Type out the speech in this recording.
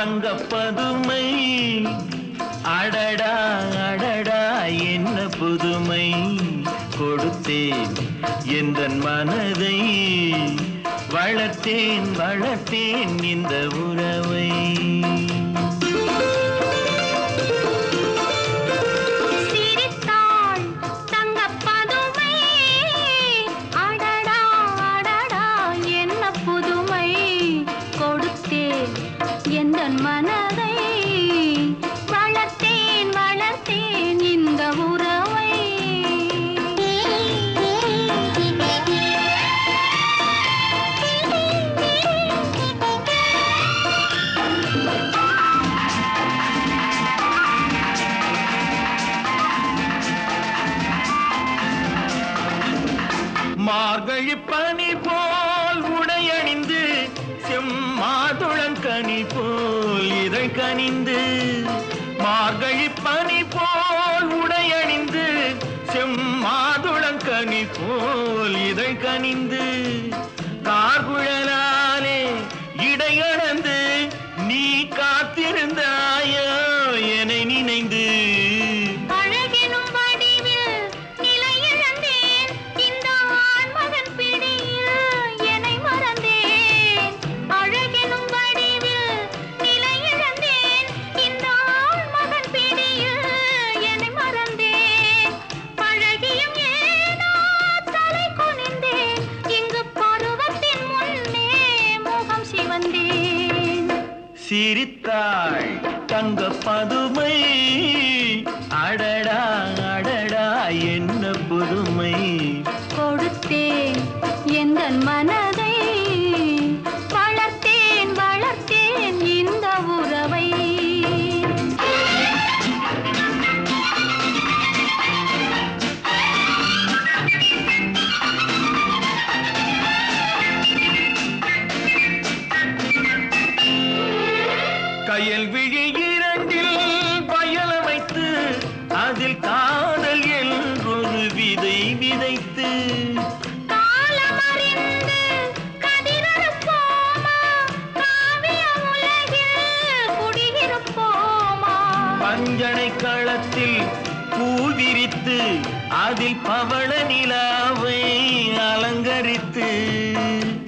தங்கப்பதுமை அடடா அடடா என்ன புதுமை கொடுத்தேன் எந்த மனதை வளர்த்தேன் வளர்த்தேன் இந்த உறவை சிரித்தாள் தங்கப்பதுமை அடடா அடடா என்ன புதுமை கொடுத்தேன் எந்த மனதை வளர்த்தேன் வளர்த்தேன் இந்த உறவை மார்கழி பனி போல் உடையணிந்து செம்மாதுளங்கனி போல் இதை கனிந்து மார்கழி பனி போல் உடையணிந்து செம்மாதுளங்கனி போல் இதை கனிந்து கார்குழலாலே இடையளந்து நீ காத்திருந்தாயோ என்னை நினைந்து அழகெனும் வடிவில் நிலை இழந்தேன் இந்த ஆண்மகன் பிடியில் என்னை மறந்தேன் அழகெனும் வடிவில் நிலை இழந்தேன் இந்த ஆண்மகன் பிடியில் என்னை மறந்தேன் பழகியும் ஏனோ தலை குனிந்தேன் இங்கு பருவத்தின் முன்னே முகம் சிவந்தேன் சிரித்தாள் தங்க பதுமை அடடா அடடா என்ன புதுமை கொடுத்தேன் எந்த மனதை வளர்த்தேன் வளர்த்தேன் இந்த உறவை கயல் விழி இரண்டில் பயலமைத்து அதில் காதல் என்றொரு விதை விதைத்து காலமறிந்து கதிரறுப்போமா காவிய உலகில் குடியிருப்போமா பஞ்சனை களத்தில் பூவிரித்து அதில் பவள நிலாவை அலங்கரித்து